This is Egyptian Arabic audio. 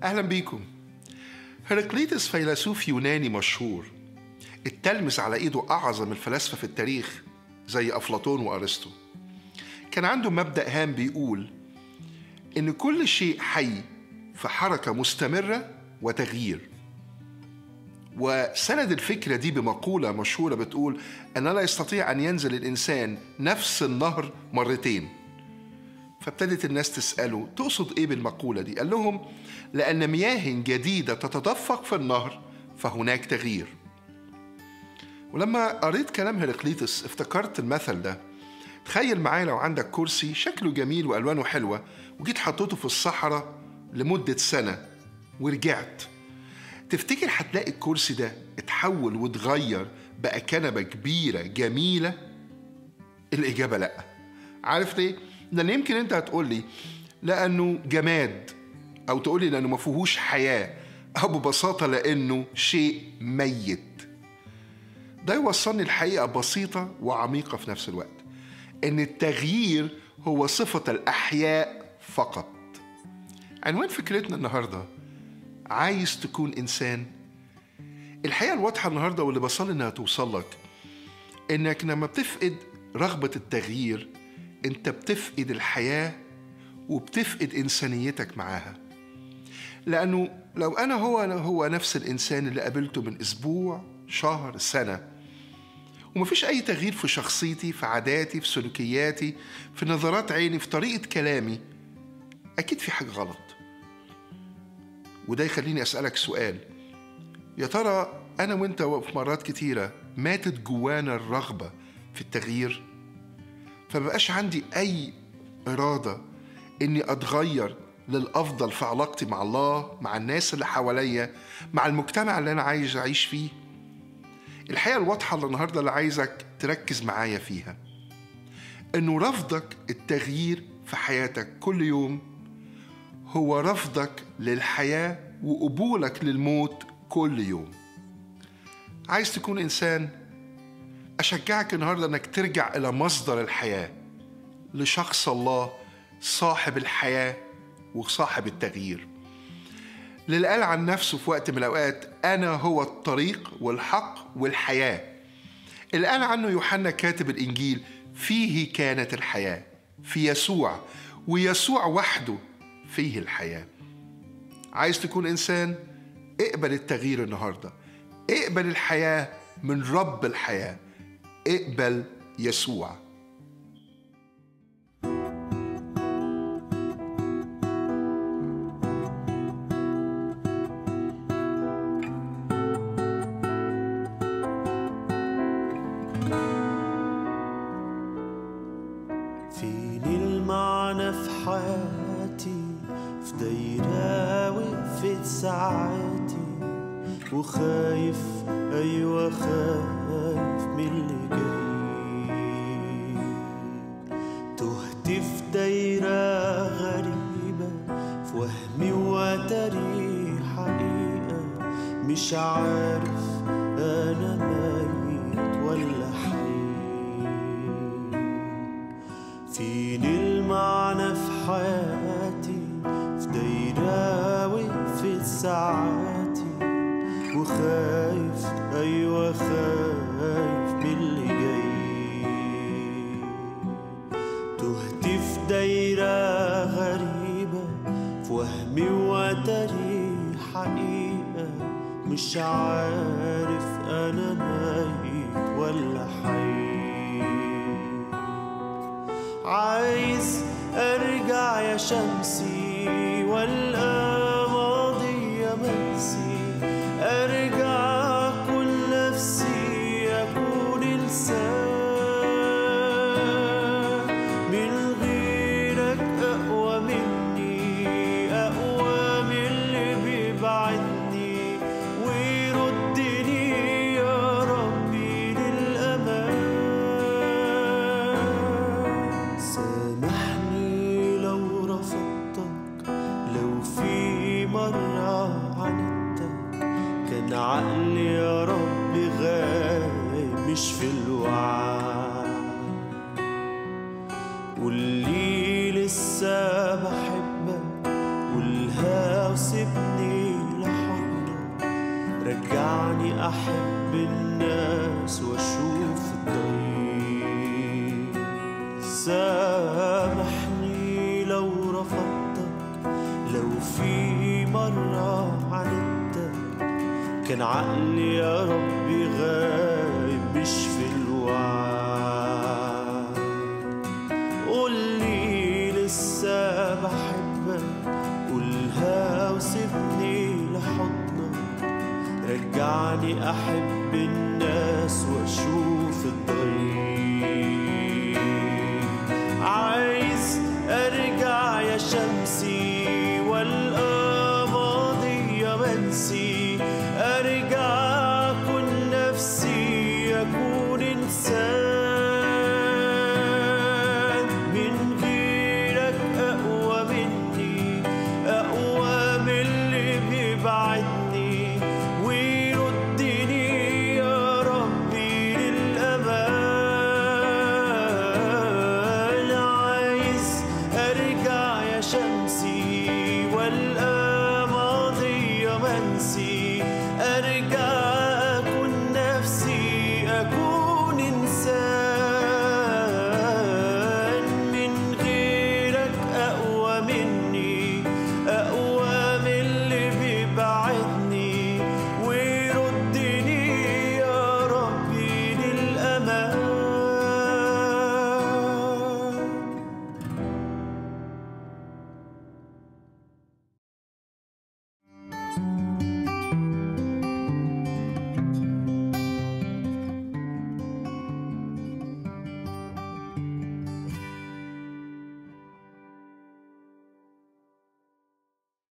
أهلا بيكم هرقليتس فيلسوف يوناني مشهور التلمس على إيده أعظم الفلاسفة في التاريخ زي أفلاطون وأرسطو كان عنده مبدأ هام بيقول إن كل شيء حي في حركة مستمرة وتغيير وسند الفكرة دي بمقولة مشهورة بتقول أن لا يستطيع أن ينزل الإنسان نفس النهر مرتين فابتدت الناس تسأله تقصد إيه بالمقولة دي؟ قال لهم لأن مياه جديدة تتدفق في النهر فهناك تغيير ولما قريت كلام هرقليتس افتكرت المثل ده تخيل معايا لو عندك كرسي شكله جميل وألوانه حلوة وجيت حطيته في الصحراء لمدة سنة ورجعت تفتكر هتلاقي الكرسي ده اتحول واتغير بقى كنبة كبيرة جميلة؟ الإجابة لأ عارف ليه؟ لأن يمكن أنت هتقول لي لأنه جماد أو تقول لي لأنه ما فيهوش حياة أو ببساطة لأنه شيء ميت ده يوصلني الحقيقة بسيطة وعميقة في نفس الوقت إن التغيير هو صفة الأحياء فقط عنوان فكرتنا النهارده عايز تكون انسان الحقيقه الواضحه النهارده واللي بصلي انها توصل لك انك لما بتفقد رغبه التغيير انت بتفقد الحياه وبتفقد انسانيتك معاها لانه لو انا هو أنا هو نفس الانسان اللي قابلته من اسبوع شهر سنه ومفيش اي تغيير في شخصيتي في عاداتي في سلوكياتي في نظرات عيني في طريقه كلامي اكيد في حاجه غلط وده يخليني أسألك سؤال يا ترى أنا وأنت في مرات كتيرة ماتت جوانا الرغبة في التغيير فمبقاش عندي أي إرادة إني أتغير للأفضل في علاقتي مع الله مع الناس اللي حواليا مع المجتمع اللي أنا عايز أعيش فيه الحقيقة الواضحة اللي النهاردة اللي عايزك تركز معايا فيها إنه رفضك التغيير في حياتك كل يوم هو رفضك للحياة وقبولك للموت كل يوم عايز تكون إنسان أشجعك النهاردة أنك ترجع إلى مصدر الحياة لشخص الله صاحب الحياة وصاحب التغيير اللي قال عن نفسه في وقت من الأوقات أنا هو الطريق والحق والحياة اللي قال عنه يوحنا كاتب الإنجيل فيه كانت الحياة في يسوع ويسوع وحده فيه الحياة عايز تكون إنسان اقبل التغيير النهاردة اقبل الحياة من رب الحياة اقبل يسوع فين المعنى في حياتي في دايرة وقفت ساعاتي وخايف أيوة خايف من اللي جاي تهت في دايرة غريبة في وهمي وتاريخ حقيقة مش عارف أنا ميت ولا حي فين المعنى في حياتي في دايرة وقفت ساعاتي وخايف أيوة خايف من اللي جاي تهت في دايرة غريبة في وهمي وتاريخ حقيقة مش عارف أنا ميت ولا حي عايز ارجع يا شمسي والقى ماضي منسي ارجع كل نفسي اكون انسان من غيرك اقوى مني اقوى من اللي بيبعدني ويردني يا ربي للامان سامحني لو رفضتك لو في لكن عقلي يا ربي غايب مش في الوعي قولي لسه بحبك قولها وسيبني لحضنك رجعني أحب الناس